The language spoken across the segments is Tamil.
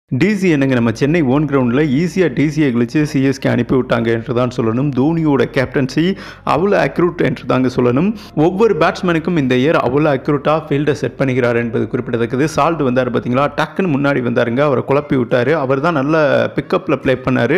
டிசி என்னங்க நம்ம சென்னை ஓன் கிரவுண்டில் ஈஸியாக டிசியை கழிச்சு சிஎஸ்கே அனுப்பி விட்டாங்க என்று தான் சொல்லணும் தோனியோட கேப்டன்சி அவ்வளோ அக்யூரேட் என்று தாங்க சொல்லணும் ஒவ்வொரு பேட்ஸ்மேனுக்கும் இந்த இயர் அவ்வளோ அக்யூரேட்டாக ஃபீல்டை செட் பண்ணிக்கிறார் என்பது குறிப்பிடத்தக்கது சால்ட் வந்தார் பார்த்தீங்களா டக்குன்னு முன்னாடி வந்தாருங்க அவரை குழப்பி விட்டார் அவர் தான் நல்ல பிக்கப்பில் ப்ளே பண்ணார்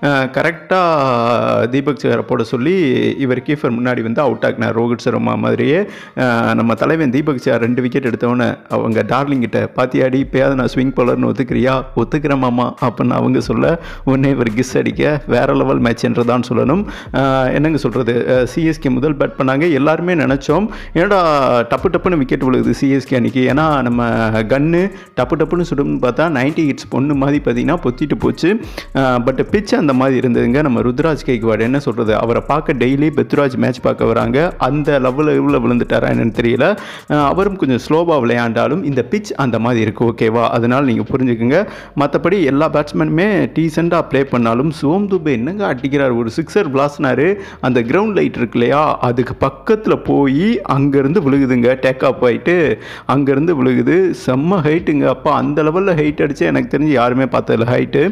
கரெக்டாக தீபக் சேரை போட சொல்லி இவர் கீஃபர் முன்னாடி வந்து அவுட் ஆக்கினார் ரோஹித் சர்மா மாதிரியே அஹ், நம்ம தலைவன் தீபக் சேர் ரெண்டு விக்கெட் எடுத்தவொடனே அவங்க டார்லிங் கிட்ட பாத்தியாடி இப்போயாவது நான் ஸ்விங் பவுலர்னு ஒத்துக்கிறியா ஒத்துக்கிறேன் மாமா அப்படின்னு அவங்க சொல்ல உடனே இவர் கிஸ் அடிக்க வேற லெவல் மேட்ச் என்று தான் சொல்லணும் அஹ், என்னங்க சொல்கிறது சிஎஸ்கே முதல் பேட் பண்ணாங்க எல்லாருமே நினச்சோம் ஏன்னா டப்பு டப்புன்னு விக்கெட் விழுகுது சிஎஸ்கே அன்னைக்கு ஏன்னா நம்ம கன்னு டப்பு டப்புன்னு சுடும்னு பார்த்தா நைன்டி ஹிட்ஸ் பொண்ணு மாதிரி பார்த்தீங்கன்னா பொத்திட்டு போச்சு பட் பிச் அந்த மாதிரி இருந்ததுங்க நம்ம ருத்ராஜ் கைக்வாட் என்ன சொல்கிறது அவரை பார்க்க டெய்லி பெத்ராஜ் மேட்ச் பார்க்க வராங்க அந்த லெவலில் இவ்வளோ விழுந்துட்டாரா என்னன்னு தெரியல அஹ் அவரும் கொஞ்சம் ஸ்லோவாக விளையாண்டாலும் இந்த பிச் அந்த மாதிரி இருக்குது ஓகேவா அதனால் நீங்கள் புரிஞ்சுக்குங்க மற்றபடி எல்லா பேட்ஸ்மேனுமே டீசெண்டாக ப்ளே பண்ணாலும் சோம் துபே என்னங்க அடிக்கிறார் ஒரு சிக்ஸர் பிளாஸ்னாரு அந்த கிரவுண்ட் லைட் இருக்கு இல்லையா அதுக்கு பக்கத்தில் போய் அங்கேருந்து விழுகுதுங்க டேக் ஆஃப் ஆகிட்டு அங்கேருந்து விழுகுது செம்ம ஹைட்டுங்க அப்போ அந்த லெவலில் ஹைட் அடித்து எனக்கு தெரிஞ்சு யாருமே பார்த்ததில்ல ஹைட்டு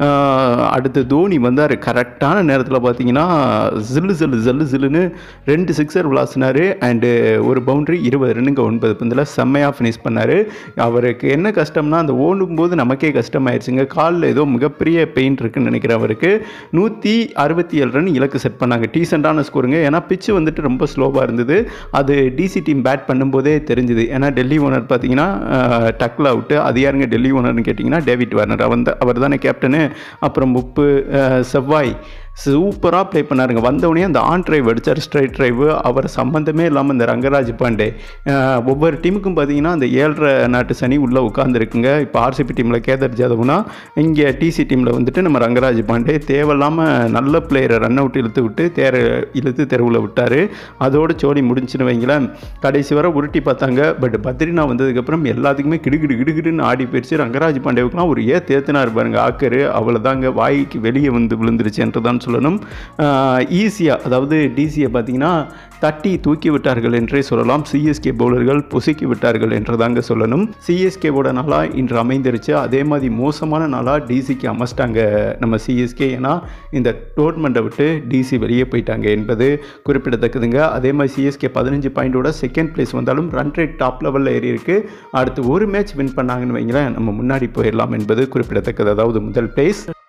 அடுத்து தோனி வந்தார் கரெக்டான நேரத்தில் பார்த்தீங்கன்னா ஜில்லு ஜில்லு ஜல்லு ஜில்லுன்னு ரெண்டு சிக்ஸர் விளாசினார் அண்டு ஒரு பவுண்டரி இருபது ரன்னுங்க ஒன்பது பந்தில் செம்மையாக ஃபினிஷ் பண்ணார் அவருக்கு என்ன கஷ்டம்னா அந்த ஓடும் போது நமக்கே கஷ்டமாயிருச்சுங்க காலில் ஏதோ மிகப்பெரிய பெயின் இருக்குன்னு நினைக்கிறேன் அவருக்கு நூற்றி அறுபத்தி ஏழு ரன் இலக்கு செட் பண்ணாங்க டீசெண்டான ஸ்கோருங்க ஏன்னா பிச்சு வந்துட்டு ரொம்ப ஸ்லோவாக இருந்தது அது டிசி டீம் பேட் பண்ணும்போதே தெரிஞ்சுது ஏன்னா டெல்லி ஓனர் பார்த்தீங்கன்னா டக்கில் அவுட்டு அது யாருங்க டெல்லி ஓனர்னு கேட்டிங்கன்னா டேவிட் வார்னர் அவன் அவர் தானே கேப்டனு அப்புறம் முப்பு அஹ், செவ்வாய் சூப்பராக ப்ளே பண்ணாருங்க வந்தவொடனே அந்த ஆன் டிரைவ் அடித்தார் ஸ்ட்ரைட் டிரைவ் அவர் சம்மந்தமே இல்லாமல் இந்த ரங்கராஜ் பாண்டே அஹ், ஒவ்வொரு டீமுக்கும் பார்த்தீங்கன்னா அந்த ஏழரை நாட்டு சனி உள்ளே உட்காந்துருக்குங்க இப்போ ஆர்சிபி டீமில் கேதர் ஜாதவ்னா இங்கே டிசி டீமில் வந்துட்டு நம்ம ரங்கராஜ் பாண்டே தேவையில்லாமல் நல்ல பிளேயரை ரன் அவுட் இழுத்து விட்டு தேர இழுத்து தெருவில் விட்டார் அதோடு சோழி முடிஞ்சுன்னு வைங்களேன் கடைசி வரை உருட்டி பார்த்தாங்க பட் பத்ரினா வந்ததுக்கப்புறம் எல்லாத்துக்குமே கிடுகிடு கிடுகிடுன்னு ஆடி போயிடுச்சு ரங்கராஜ் பாண்டேவுக்குலாம் ஒரு ஏ தேத்தினார் பாருங்க ஆக்கரு அவ்வளோதாங்க வாய்க்கு வெளியே வந்து விழுந்துருச்சு என்று தான் சொல்லணும் ஈஸியாக அதாவது டிசியை பார்த்தீங்கன்னா தட்டி தூக்கி விட்டார்கள் என்றே சொல்லலாம் சிஎஸ்கே பவுலர்கள் பொசுக்கி விட்டார்கள் என்று தாங்க சொல்லணும் சிஎஸ்கேவோட நாளாக இன்று அமைந்திருச்சு அதே மாதிரி மோசமான நாளாக டிசிக்கு அமைச்சிட்டாங்க நம்ம சிஎஸ்கே ஏன்னா இந்த டோர்னமெண்ட்டை விட்டு டிசி வெளியே போயிட்டாங்க என்பது குறிப்பிடத்தக்கதுங்க அதே மாதிரி சிஎஸ்கே பதினஞ்சு பாயிண்டோட செகண்ட் பிளேஸ் வந்தாலும் ரன் ரேட் டாப் லெவலில் ஏறி இருக்கு அடுத்து ஒரு மேட்ச் வின் பண்ணாங்கன்னு வைங்களேன் நம்ம முன்னாடி போயிடலாம் என்பது குறிப்பிடத்தக்கது அதாவது முதல் பிளேஸ்